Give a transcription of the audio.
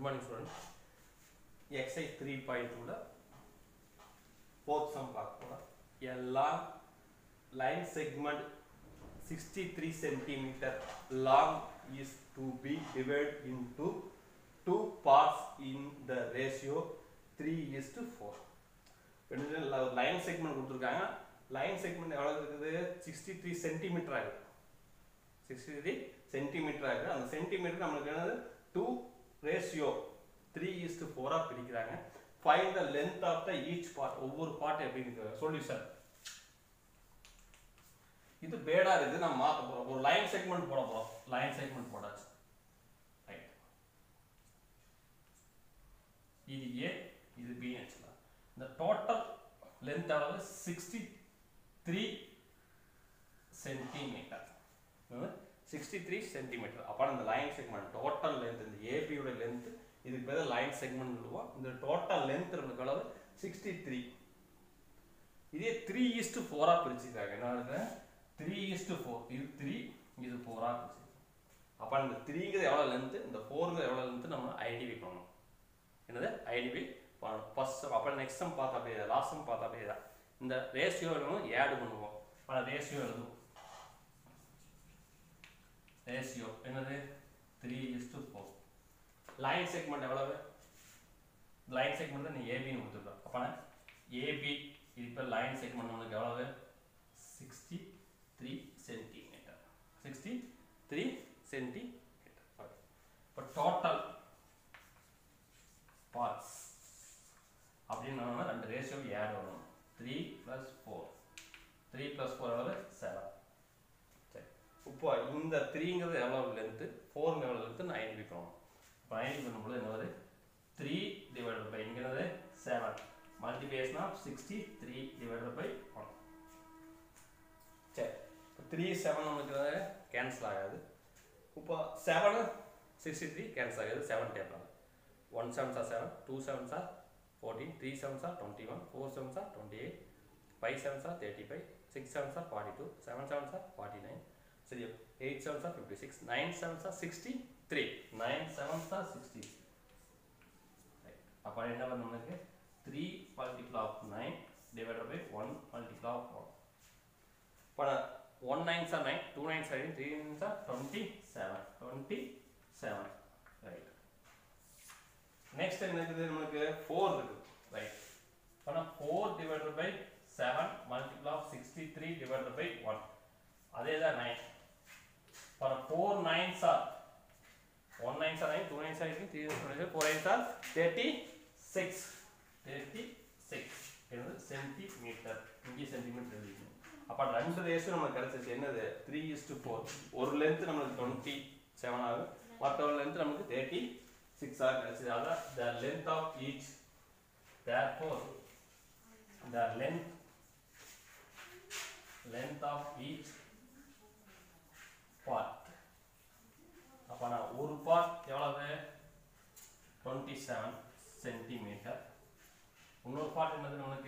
morning student exercise three point டூவில் fourth sum பார்க்க போகிறோம் a long line segment 63 centimeter long is to be divided into two parts in the ratio 3 is to 4 line segment கொடுத்துருக்காங்க line segment எவ்வளோ இருக்குது sixty three centimetre ஆகுது sixty three centimetre ஆகுது அந்த centimetre நம்மளுக்கு என்னது two ratio three is to ஃபோராக பிரிக்கிறாங்க fine the length of the each part ஒவ்வொரு பார்ட் எப்படி சொல்யூஷன் இது பேடா இருக்குது நம்ம மாத்த போறோம் ஒரு லைன் செக்மெண்ட் போட போறோம் லைன் செக்மெண்ட் போட்டாச்சு ரைட் இது ஏ இது பி வச்சுக்கலாம் இந்த டோட்டல் லென்த் எவ்வளவு sixty three centimetre sixty three centimetre அப்போ இந்த லைன் செக்மெண்ட் டோட்டல் லென்த் இந்த ஏபியோட லென்த் இதுக்கு பேர் லைன் செக்மெண்ட் சொல்லுவோம் இந்த டோட்டல் லென்த் நமக்கு அளவு சிக்ஸ்டி த்ரீ இதே த்ரீ இஸ்டு ஃபோராக பிரிச்சுக்கிறாங்க என்ன இருக்கு த்ரீ இஸ்டு ஃபோர் இது த்ரீ இது ஃபோராக பிரிச்சுருக்கோம் அப்போ இந்த த்ரீங்கிறது எவ்வளோ லென்த்து இந்த ஃபோருங்கிறது எவ்வளோ லென்த்து நம்ம ஐடென்டிஃபை பண்ணணும் என்னது ஐடென்டிஃபை பண்ணணும் ஃபர்ஸ்ட் அப்போ நெக்ஸ்ட் சம் பார்த்தா அப்படியே லாஸ்ட் சம் பார்த்தா அப்படியே தான் இந்த ரேஷியோ எழுதணும் ஆட் பண்ணுவோம் ஆனால் ரேஷியோ எழுதுவோம் ரேஷியோ என்னது three is to four line segment எவ்வளவு லைன் செக்மெண்ட் தான் நீ ஏபின்னு கொடுத்துருக்கோம் அப்போனா ஏபி இது இப்போ லைன் செக்மெண்ட் உனக்கு எவ்வளவு sixty three centimetre sixty three centimetre இப்போ டோட்டல் பார்ட்ஸ் அப்படின்னு நம்ம ரெண்டு ரேஷியோ ஆட் வரணும் three plus four three plus four எவ்வளவு செவன் சரி இப்போ இந்த த்ரீங்கிறது எவ்வளோ லென்த்து ஃபோருங்க எவ்வளோ லென்த்து நான் ஐடென்டிஃபை பண்ணணும் இப்போ ஐடென்டிஃபை பண்ணும்போது என்ன வருது த்ரீ டிவைடட் பை இங்கிறது seven multiplication of sixty three divided by one சரி இப்போ த்ரீ செவன் நமக்கு கேன்சல் ஆகாது இப்போ செவனு சிக்ஸ்டி த்ரீ கேன்சல் ஆகாது seven table one seven sir seven two seven sir fourteen three seven sir twenty one four seven sir twenty eight five seven sir thirty five six seven sir forty two seven seven sir forty nine சரி eight seven sir fifty six nine seven sir sixty three nine seven sir sixty அப்போ என்ன பண்ண நமக்கு three multiple of nine divided by one multiple of one இப்போ one nine sir nine two nine sir three nine sir twenty seven twenty seven right next என்ன இருக்குது நமக்கு four இருக்குது right இப்போ four divided by seven multiple of sixty three divided by one அதே தான் nine இப்போ four nine sir one nine sir nine two nine sir three nine four nine சார் thirty six thirty six என்னது centimetre இங்கே centimetre எழுதிக்கணும் அப்போ ரெண்டு ratio நமக்கு கிடைச்சிச்சு என்னது த்ரீ இஸ் டு ஃபோர் ஒரு லென்த் நம்மளுக்கு டுவெண்ட்டி செவன் ஆகும் மற்ற ஒரு லென்த் நமக்கு தேர்ட்டி சிக்ஸ் ஆக கிடைச்சது அதான் the length of each therefore the length length of each part அப்போ நான் ஒரு பார்ட் எவ்வளவு டுவெண்ட்டி செவன் சென்டிமீட்டர் இன்னொரு பார்ட் என்னது நமக்கு